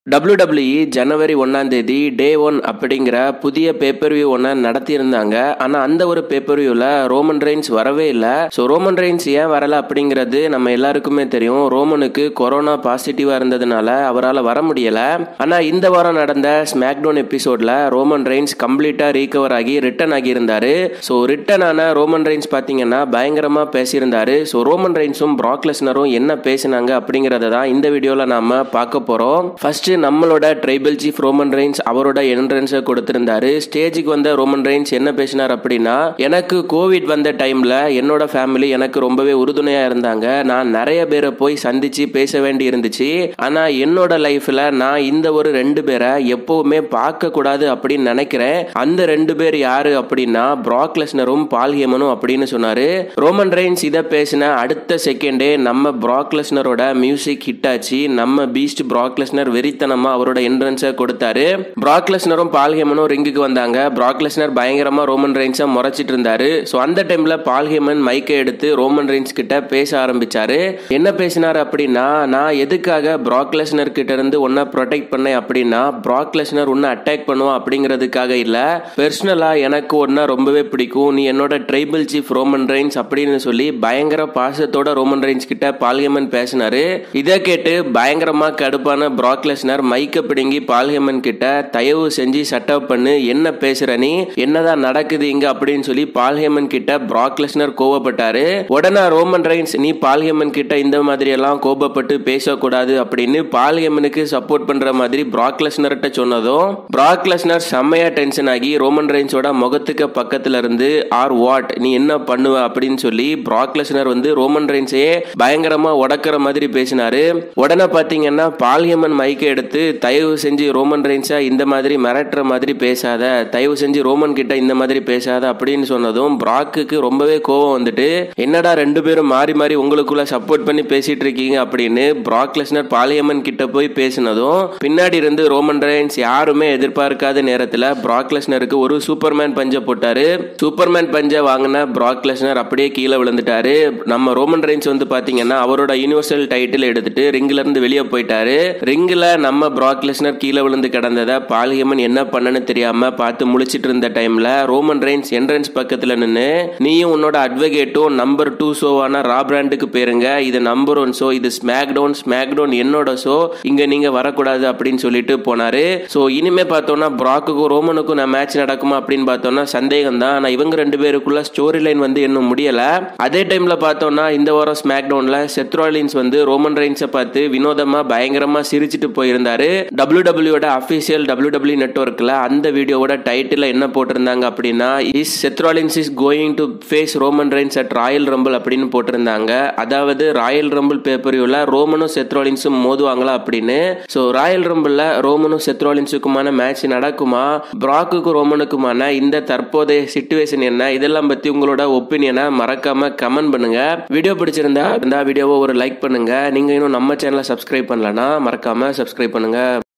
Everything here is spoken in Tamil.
WWE ஜனவரி ஒன்றாம் தேதி டே ஒன் அப்படிங்கிற புதிய பேப்பர் வியூ ஒன்று நடத்தியிருந்தாங்க ஆனால் அந்த ஒரு பேப்பர் வியூவில் ரோமன் ரெயின்ஸ் வரவே இல்லை ஸோ ரோமன் ரெயின்ஸ் ஏன் வரலை அப்படிங்கிறது நம்ம எல்லாருக்குமே தெரியும் ரோமனுக்கு கொரோனா பாசிட்டிவாக இருந்ததுனால அவரால் வர முடியலை ஆனால் இந்த வாரம் நடந்த ஸ்மாக்டவுன் எபிசோடில் ரோமன் ரெயின்ஸ் கம்ப்ளீட்டாக ரீகவர் ஆகி ரிட்டன் ஆகியிருந்தாரு ஸோ ரிட்டன் ஆன ரோமன் ரெயின்ஸ் பார்த்தீங்கன்னா பயங்கரமாக பேசியிருந்தாரு ஸோ ரோமன் ரெயின்ஸும் ப்ராக்லெஸ்னரும் என்ன பேசினாங்க அப்படிங்கிறத தான் இந்த வீடியோவில் நாம் பார்க்க போகிறோம் ஃபர்ஸ்ட் நம்மளோட ட்ரைபல் சீஃப் ரோமன் ரெயின்ஸ் அவரோட என்ட்ரன்ஸை கொடுத்திருந்தாரு ஸ்டேஜுக்கு வந்த ரோமன் ரெயின்ஸ் என்ன பேசினார் அப்படின்னா எனக்கு கோவிட் வந்த டைம்ல என்னோட ஃபேமிலி எனக்கு ரொம்பவே உறுதுணையா இருந்தாங்க நான் நிறைய பேரை போய் சந்திச்சு பேச வேண்டி இருந்துச்சு ஆனா என்னோட லைஃப்ல நான் இந்த ஒரு ரெண்டு பேரை எப்பவுமே பார்க்க கூடாது அப்படின்னு நினைக்கிறேன் அந்த ரெண்டு பேர் யாரு அப்படின்னா ப்ராக்லெஸ்னரும் பால்ஹேமனும் அப்படின்னு சொன்னாரு ரோமன் ரெயின்ஸ் இதை பேசின அடுத்த செகண்டே நம்ம ப்ராக்லெஸ்னரோட மியூசிக் ஹிட் ஆச்சு நம்ம பீஸ்ட் ப்ராக்லெஸ்னர் வெறித்தனமா அவரோட என்ட்ரன்ஸை கொடுத்தாரு ப்ராக்லெஸ்னரும் பால்ஹேமனும் ரிங்குக்கு வந்தாங்க ப்ராக்லெஸ்னர் பயங்கரமா ரோமன் ரெயின்ஸை முறைச்சிட்டு இருந்தாரு ஸோ அந்த டைம்ல பால்ஹேமன் மைக்கை எடுத்து ரோமன் ரெயின்ஸ் கிட்ட பேச ஆரம்பிச்சாரு என்ன பேசினார் அப்படின்னா நான் எதுக்காக ப்ராக்லெஸ்னர் கிட்ட இருந்து உன்னை ப்ரொடெக்ட் பண்ணேன் அப்படின்னா ப்ராக்லெஸ்னர் உன்னை அட்டாக் பண்ணுவான் அப்படிங்கிறதுக்காக இல்ல பர்சனலா எனக்கு ஒன்னா ரொம்பவே பிடிக்கும் நீ என்னோட ட்ரைபல் சீஃப் ரோமன் ரெயின்ஸ் அப்படின்னு சொல்லி பயங்கர பாசத்தோட ரோமன் ரெயின்ஸ் கிட்ட பால்ஹேமன் பேசினாரு இதை கேட்டு பயங்கரமா கடுப்பான ப்ராக்லெஸ்னர் மைக்க பிடுங்கி பால்ஹேமன் கிட்ட தயவு செஞ்சு சட்டப் பண்ணு என்ன பேசுற நீ என்னதான் நடக்குது இங்க அப்படின்னு சொல்லி பால்ஹேமன் கிட்ட ப்ராக்லெஸ்னர் கோவப்பட்டாரு உடனே ரோமன் ரெயின்ஸ் நீ பால்ஹேமன் கிட்ட இந்த மாதிரி எல்லாம் கோபப்பட்டு பேசக்கூடாது அப்படின்னு பால்ஹேமனுக்கு சப்போர்ட் பண்ற மாதிரி ப்ராக்லெஸ்னர்கிட்ட சொன்னதும் ப்ராக்லெஸ்னர் செம்மையா டென்ஷன் ஆகி ரோமன் ரெயின்ஸோட முகத்துக்கு பக்கத்துல இருந்து ஆர் வாட் நீ என்ன பண்ணுவ அப்படின்னு சொல்லி ப்ராக்லெஸ்னர் வந்து ரோமன் ரெயின்ஸையே பயங்கரமா உடக்கிற மாதிரி பேசினாரு உடனே பாத்தீங்கன்னா பால்ஹேமன் மைக்கை எடுத்து தயவு செஞ்சு ரோமன் ரெயின்ஸா இந்த மாதிரி மிரட்டுற மாதிரி பேசாத தயவு செஞ்சு ரோமன் கிட்ட இந்த மாதிரி பேசாத அப்படின்னு சொன்னதும் பிராக்குக்கு ரொம்பவே கோவம் வந்துட்டு என்னடா ரெண்டு பேரும் மாறி மாறி உங்களுக்குள்ள சப்போர்ட் பண்ணி பேசிட்டு இருக்கீங்க அப்படின்னு பிராக்லெஸ்னர் பாலியமன் கிட்ட போய் பேசினதும் பின்னாடி இருந்து ரோமன் ரெயின்ஸ் யாருமே எதிர்பார்க்காத நேரத்துல பிராக்லெஸ்னருக்கு ஒரு சூப்பர்மேன் பஞ்ச போட்டாரு சூப்பர்மேன் பஞ்ச வாங்கின பிராக்லெஸ்னர் அப்படியே கீழே விழுந்துட்டாரு நம்ம ரோமன் ரெயின்ஸ் வந்து பாத்தீங்கன்னா அவரோட யூனிவர்சல் டைட்டில் எடுத்துட்டு ரிங்ல இருந்து வெளியே போயிட்டாரு ரிங்ல நம்ம பிராக்லெஸ்னர் கீழே விழுந்து கிடந்தத பாலியமன் என்ன பண்ணனு தெரியாம பார்த்து முழிச்சிட்டு இருந்த டைம்ல ரோமன் ரெயின்ஸ் என்ட்ரன்ஸ் பக்கத்துல நின்று நீயும் உன்னோட அட்வொகேட்டும் நம்பர் டூ ஷோவான ரா பிராண்டுக்கு பேருங்க இது நம்பர் ஒன் ஷோ இது ஸ்மாக் டவுன் ஸ்மாக் டவுன் என்னோட ஷோ இங்க நீங்க வரக்கூடாது அப்படின்னு சொல்லிட்டு போனாரு ஸோ இனிமே பார்த்தோம்னா பிராக்குக்கும் ரோமனுக்கும் நான் மேட்ச் நடக்குமா அப்படின்னு பார்த்தோம்னா சந்தேகம் தான் ஆனால் இவங்க ரெண்டு பேருக்குள்ள ஸ்டோரி லைன் வந்து இன்னும் முடியல அதே டைம்ல பார்த்தோம்னா இந்த வாரம் ஸ்மாக் டவுன்ல செத்ரோலின்ஸ் வந்து ரோமன் ரெயின்ஸை பார்த்து வினோதமா பயங்கரமா சிரிச்சிட்டு போயிருந்தாரு W W official W W நெட்ஒர்க்ல அந்த வீடியோவோட டைட்டில் என்ன போட்டிருந்தாங்க அப்படின்னா is Seth Rollins is going to face Roman Reigns at Royal Rumble அப்படின்னு போட்டிருந்தாங்க அதாவது ராயல் ரம்பிள் பேப்பரியூல ரோமனும் செத்ரோலின்ஸும் மோதுவாங்களா அப்படின்னு ஸோ ராயல் ரம்பிள்ல ரோமனும் செத்ரோலின்ஸுக்குமான மேட்ச் நடக்குமா பிராக்குக்கும் ரோமனுக்குமான இந்த தற்போதைய சிச்சுவேஷன் என்ன இதெல்லாம் பத்தி உங்களோட ஒப்பீனியனை மறக்காம கமெண்ட் பண்ணுங்க வீடியோ பிடிச்சிருந்தா இந்த வீடியோவை ஒரு லைக் பண்ணுங்க நீங்க இன்னும் நம்ம சேனலை சப்ஸ்கிரைப் பண்ணலன்னா மறக்காம சப்ஸ்கிரைப் பண்ணுங்க